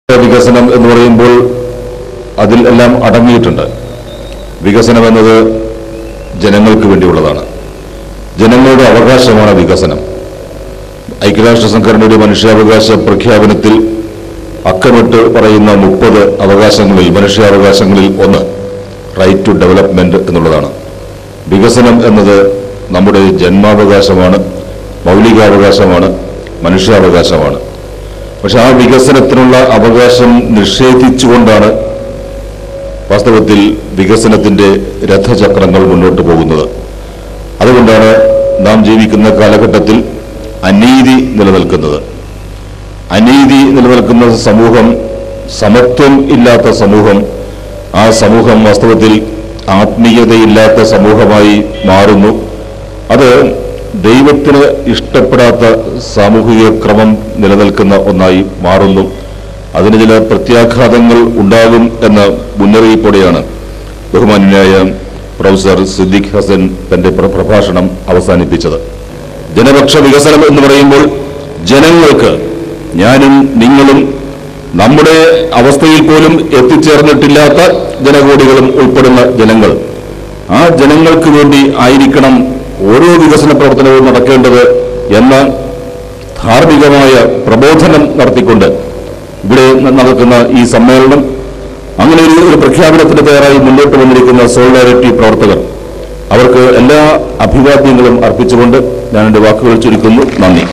വികസനം എന്ന് പറയുമ്പോൾ അതിൽ എല്ലാം അടങ്ങിയിട്ടുണ്ട് വികസനം എന്നത് ജനങ്ങൾക്ക് വേണ്ടിയുള്ളതാണ് ജനങ്ങളുടെ അവകാശമാണ് വികസനം ഐക്യരാഷ്ട്ര സംഘടനയുടെ മനുഷ്യാവകാശ പ്രഖ്യാപനത്തിൽ അക്കമിട്ട് പറയുന്ന മുപ്പത് അവകാശങ്ങളിൽ മനുഷ്യാവകാശങ്ങളിൽ ഒന്ന് റൈറ്റ് ടു ഡെവലപ്മെന്റ് എന്നുള്ളതാണ് വികസനം എന്നത് നമ്മുടെ ജന്മാവകാശമാണ് മൗലികാവകാശമാണ് മനുഷ്യാവകാശമാണ് പക്ഷെ ആ വികസനത്തിനുള്ള അവകാശം നിഷേധിച്ചുകൊണ്ടാണ് വാസ്തവത്തിൽ വികസനത്തിന്റെ രഥചക്രങ്ങൾ മുന്നോട്ട് പോകുന്നത് അതുകൊണ്ടാണ് നാം ജീവിക്കുന്ന കാലഘട്ടത്തിൽ അനീതി നിലനിൽക്കുന്നത് അനീതി നിലനിൽക്കുന്ന സമൂഹം സമത്വം ഇല്ലാത്ത സമൂഹം ആ സമൂഹം വാസ്തവത്തിൽ ആത്മീയതയില്ലാത്ത സമൂഹമായി മാറുന്നു അത് ദൈവത്തിന് ഇഷ്ടപ്പെടാത്ത സാമൂഹിക ക്രമം നിലനിൽക്കുന്ന ഒന്നായി മാറുന്നു അതിന് ചില പ്രത്യാഘാതങ്ങൾ ഉണ്ടാകും എന്ന മുന്നറിയിപ്പോടെയാണ് ബഹുമാന്യനായ പ്രൊഫസർ സിദ്ദിഖ് ഹസൻ തന്റെ പ്ര- പ്രഭാഷണം അവസാനിപ്പിച്ചത് ജനപക്ഷ വികസനം എന്ന് പറയുമ്പോൾ ജനങ്ങൾക്ക് ഞാനും നിങ്ങളും നമ്മുടെ അവസ്ഥയിൽ പോലും എത്തിച്ചേർന്നിട്ടില്ലാത്ത ജനകോടികളും ഉൾപ്പെടുന്ന ജനങ്ങൾ ആ ജനങ്ങൾക്ക് വേണ്ടി ആയിരിക്കണം ഓരോ വികസന പ്രവർത്തനവും നടക്കേണ്ടത് എന്ന ധാർമ്മികമായ പ്രബോധനം നടത്തിക്കൊണ്ട് ഇവിടെ ന- നടക്കുന്ന ഈ സമ്മേളനം അങ്ങനെ ഒരു ഒരു പ്രഖ്യാപനത്തിന് തയ്യാറായി മുന്നോട്ട് വന്നിരിക്കുന്ന സോളിഡാരിറ്റി പ്രവർത്തകർ അവർക്ക് എല്ലാ അഭിവാദ്യങ്ങളും അർപ്പിച്ചുകൊണ്ട് ഞാൻ എൻ്റെ വാക്കുകൾ ചുരുക്കുന്നു നന്ദി